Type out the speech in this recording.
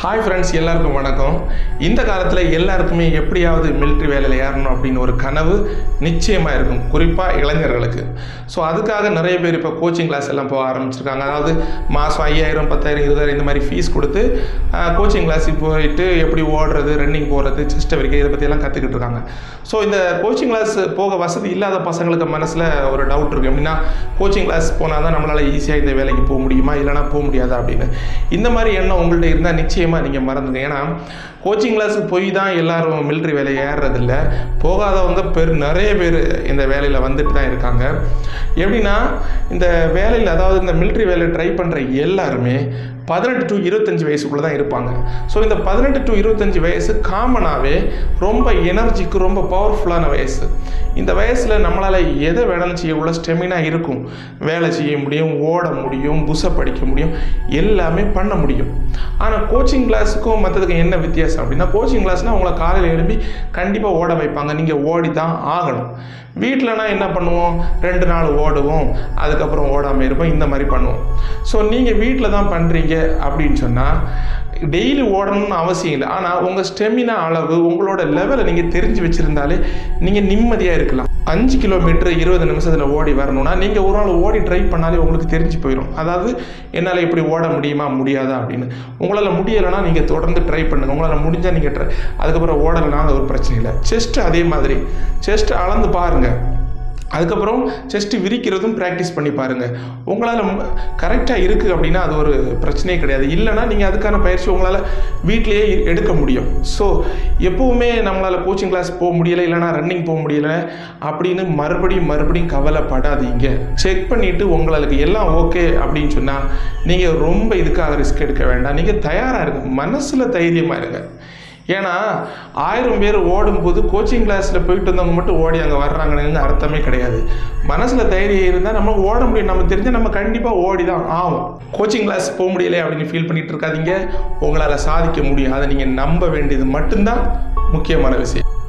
hi friends எல்லாருக்கும் வணக்கம் இந்த காலத்தில் எல்லாருக்குமே எப்படியாவது மிலிட்ரி வேலையில் ஏறணும் அப்படின்னு ஒரு கனவு நிச்சயமாக இருக்கும் குறிப்பாக இளைஞர்களுக்கு ஸோ அதுக்காக நிறைய பேர் இப்போ கோச்சிங் கிளாஸ் எல்லாம் போக ஆரம்பிச்சிருக்காங்க அதாவது மாதம் ஐயாயிரம் பத்தாயிரம் இருபதாயிரம் இந்த மாதிரி ஃபீஸ் கொடுத்து கோச்சிங் கிளாஸுக்கு போயிட்டு எப்படி ஓடுறது ரன்னிங் போகிறது செஸ்ட் வரைக்கும் இதை பற்றியெல்லாம் கற்றுக்கிட்டு இருக்காங்க ஸோ இந்த கோச்சிங் கிளாஸ் போக வசதி இல்லாத பசங்களுக்கு மனசில் ஒரு டவுட் இருக்குது எப்படின்னா கோச்சிங் கிளாஸ் போனால் தான் நம்மளால் ஈஸியாக இந்த வேலைக்கு போக முடியுமா இல்லைனா போக முடியாதா அப்படின்னு இந்த மாதிரி எண்ணம் உங்கள்ட்ட இருந்தால் நிச்சயமாக நீங்கள் மறந்துங்க ஏன்னா கோச்சிங் கிளாஸுக்கு போய் தான் எல்லாரும் மிலிட்ரி வேலை ஏறுறதில்ல போகாதவங்க பெரு நிறைய பேர் இந்த வேலையில் வந்துட்டு தான் இருக்காங்க எப்படின்னா இந்த வேலையில் அதாவது இந்த மிலிட்ரி வேலை ட்ரை பண்ணுற எல்லாருமே பதினெட்டு டு இருபத்தஞ்சி வயசுக்குள்ளே தான் இருப்பாங்க ஸோ இந்த பதினெட்டு டு இருபத்தஞ்சி வயசு காமனாகவே ரொம்ப எனர்ஜிக்கு ரொம்ப பவர்ஃபுல்லான வயசு இந்த வயசில் நம்மளால் எதை வேணாலும் செய்யக்குள்ள ஸ்டெமினா இருக்கும் வேலை செய்ய முடியும் ஓட முடியும் புஷப் படிக்க முடியும் எல்லாமே பண்ண முடியும் ஆனால் கோச்சிங் கிளாஸுக்கும் மற்றதுக்கும் என்ன வித்தியாசம் அப்படின்னா கோச்சிங் கிளாஸ்னால் உங்களை காலையில் எழுப்பி கண்டிப்பாக ஓட வைப்பாங்க நீங்கள் ஓடி தான் ஆகணும் வீட்டிலனா என்ன பண்ணுவோம் ரெண்டு நாள் ஓடுவோம் அதுக்கப்புறம் ஓடாமல் இருப்போம் இந்த மாதிரி பண்ணுவோம் ஸோ நீங்கள் வீட்டில் தான் பண்ணுறீங்க அப்படின்னு சொன்னால் டெய்லி ஓடணும்னு அவசியம் இல்லை ஆனால் உங்கள் ஸ்டெமினா அளவு உங்களோட லெவலை நீங்கள் தெரிஞ்சு வச்சுருந்தாலே நீங்கள் நிம்மதியாக இருக்கலாம் அஞ்சு கிலோமீட்டர் இருபது நிமிஷத்தில் ஓடி வரணும்னா நீங்கள் ஒரு நாள் ஓடி ட்ரை பண்ணாலே உங்களுக்கு தெரிஞ்சு போயிடும் அதாவது என்னால் இப்படி ஓட முடியுமா முடியாதா அப்படின்னு உங்களால் முடியலைன்னா நீங்கள் தொடர்ந்து ட்ரை பண்ணுங்கள் உங்களால் முடிஞ்சால் நீங்கள் ட்ரை அதுக்கப்புறம் ஓடலைன்னா அது ஒரு பிரச்சனை இல்லை செஸ்ட் அதே மாதிரி செஸ்ட் அளந்து பாருங்கள் அதுக்கப்புறம் செஸ்ட் விரிக்கிறதும் ப்ராக்டிஸ் பண்ணி பாருங்கள் உங்களால் கரெக்டாக இருக்குது அப்படின்னா அது ஒரு பிரச்சனையே கிடையாது இல்லைனா நீங்கள் அதுக்கான பயிற்சி உங்களால் வீட்டிலேயே எடுக்க முடியும் ஸோ எப்போவுமே நம்மளால் கோச்சிங் கிளாஸ் போக முடியலை இல்லைனா ரன்னிங் போக முடியலை அப்படின்னு மறுபடியும் மறுபடியும் கவலைப்படாதீங்க செக் பண்ணிவிட்டு உங்களுக்கு எல்லாம் ஓகே அப்படின்னு சொன்னால் நீங்கள் ரொம்ப இதுக்காக ரிஸ்க் எடுக்க வேண்டாம் நீங்கள் தயாராக இருங்க மனசில் தைரியமாக இருங்க ஏன்னா ஆயிரம் பேர் ஓடும்போது கோச்சிங் கிளாஸில் போயிட்டு வந்தவங்க மட்டும் ஓடி அங்கே வர்றாங்கன்னு அர்த்தமே கிடையாது மனசில் தைரியம் இருந்தால் நம்ம ஓட முடியும் நம்ம தெரிஞ்சால் நம்ம கண்டிப்பாக ஓடி தான் ஆகும் கோச்சிங் கிளாஸ் போக முடியல அப்படின்னு ஃபீல் பண்ணிட்டு இருக்காதீங்க உங்களால் சாதிக்க முடியும் அதை நீங்கள் நம்ப வேண்டியது மட்டும்தான் முக்கியமான விஷயம்